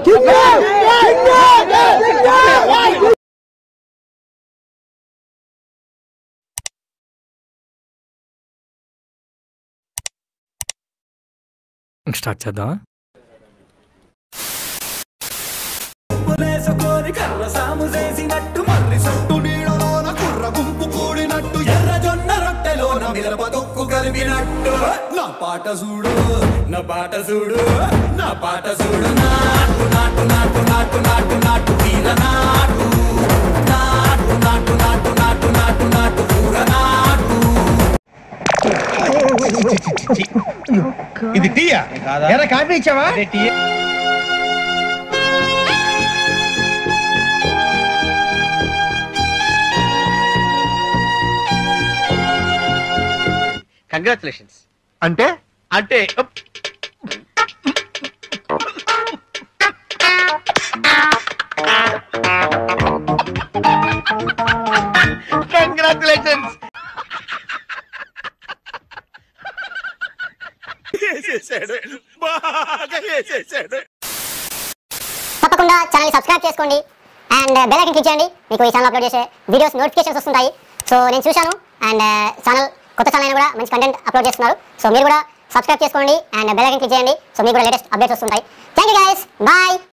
start చేద్దాం వేసుకొని కర్ర సాము చేసినట్టు మర్రి సొట్టు నీడలోన కుర్ర గుంపు కూడినట్టు ఎర్ర జొన్న రొట్టెలోన మిరప తొక్కు కలిపినట్టు నా పాట చూడు నా పాట చూడు నా పాట చూడు నాటు నాటు నాటు నాటు నాటు నాటు వీర నాటు నాటు నాటు నాటు నాటు నాటు నాటు ఊర నాటు ఇది టీయా ఎరా కాఫీ ఇచ్చావా కంగ్రాచులేషన్స్ అంటే అంటే కంగ్రాచులేషన్స్ తప్పకుండా ఛానల్ సబ్స్క్రైబ్ చేసుకోండి అండ్ బెల్ ఐకన్ క్లిక్ చేయండి మీకు ఈ ఛానల్ అప్లోడ్ చేసే వీడియోస్ నోటిఫికేషన్స్ వస్తుంటాయి సో నేను చూశాను అండ్ ఛానల్ కొత్త ఛానల్ అయినా కూడా మంచి కంటెంట్ అప్లోడ్ చేస్తున్నారు సో మీరు కూడా సబ్స్క్రైబ్ చేసుకోండి అండ్ బెల్ ఐకన్ క్లిక్ చేయండి సో మీకు కూడా లేటెస్ట్ అప్డేట్స్ వస్తుంటాయి థ్యాంక్ యూ గైస్ బాయ్